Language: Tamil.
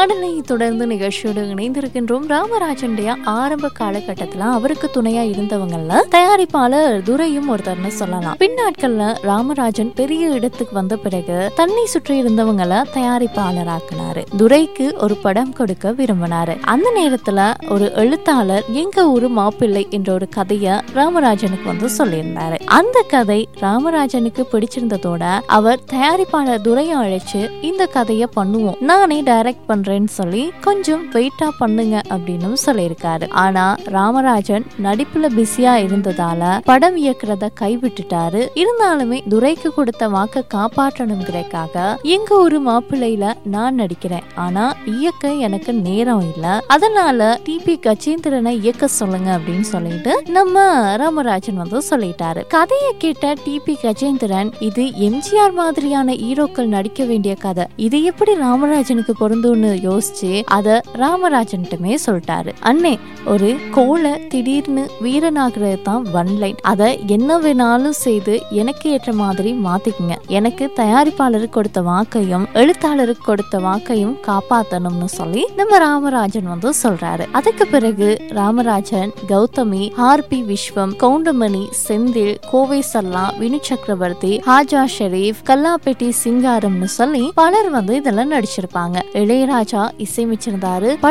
பாடலை தொடர்ந்து நிகழ்ச்சியோடு இணைந்திருக்கின்றோம் ராமராஜனுடைய ஆரம்ப காலகட்டத்துல அவருக்கு துணையா இருந்தவங்கல்ல தயாரிப்பாளர் துரையும் ஒருத்தர்னு சொல்லலாம் பின்னாட்கள்ல ராமராஜன் பெரிய இடத்துக்கு வந்த பிறகு தன்னை சுற்றி இருந்தவங்களை தயாரிப்பாளராக்குனாரு துரைக்கு ஒரு படம் கொடுக்க விரும்பினாரு அந்த நேரத்துல ஒரு எழுத்தாளர் எங்க ஊரு மாப்பிள்ளை என்ற ஒரு கதைய ராமராஜனுக்கு வந்து சொல்லியிருந்தாரு அந்த கதை ராமராஜனுக்கு பிடிச்சிருந்ததோட அவர் தயாரிப்பாளர் துரையை அழைச்சு இந்த கதைய பண்ணுவோம் நானே டைரக்ட் பண்றேன்னு சொல்லி கொஞ்சம் வெயிட்டா பண்ணுங்க அப்படின்னு சொல்லியிருக்காரு ஆனா ராமராஜன் நடிப்புல பிஸியா இருந்ததால படம் இயக்குறத கைவிட்டுட்டாரு இருந்தாலுமே துரைக்கு கொடுத்த வாக்க காப்பாற்றணுங்கிறதுக்காக எங்க ஒரு மாப்பிள்ளையில நான் நடிக்கிறேன் ஆனா இயக்க எனக்கு நேரம் இல்ல அதனால டிபி கஜேந்திரனை இயக்க சொல்லுங்க அப்படின்னு சொல்லிட்டு நம்ம ராமராஜன் வந்து சொல்லிட்டாரு கதையை கேட்ட டிபி கஜேந்திரன் இது எம்ஜிஆர் மாதிரியான ஹீரோக்கள் நடிக்க வேண்டிய கதை இது எப்படி ராமராஜனுக்கு பொருந்தும்னு யோசிச்சு அத ராமராஜன்ட்டுமே சொல்லிட்டாரு அண்ணே ஒரு கோலை திடீர்னு வீரனாகிறது தான் ஒன் லைன் அதை என்ன வேணாலும் செய்து எனக்கு ஏற்ற மாதிரி மாத்திக்குங்க எனக்கு தயாரிப்பாளருக்கு கொடுத்த வாக்கையும் எழுத்தாளருக்கு கொடுத்த வாக்கையும் காப்பாத்தணும்னு சொல்லி நம்ம ராமராஜன் வந்து சொல்றாரு அதுக்கு பிறகு ராமராஜன் கௌதமி ஆர்பி விஸ்வம் கவுண்டமணி செந்தில் கோவை சல்லா வினு சக்கரவர்த்தி ஹாஜா ஷெரீப் கல்லாப்பேட்டி சிங்காரம்னு சொல்லி பலர் வந்து இதெல்லாம் நடிச்சிருப்பாங்க இளையராஜா இசையமைச்சிருந்தாரு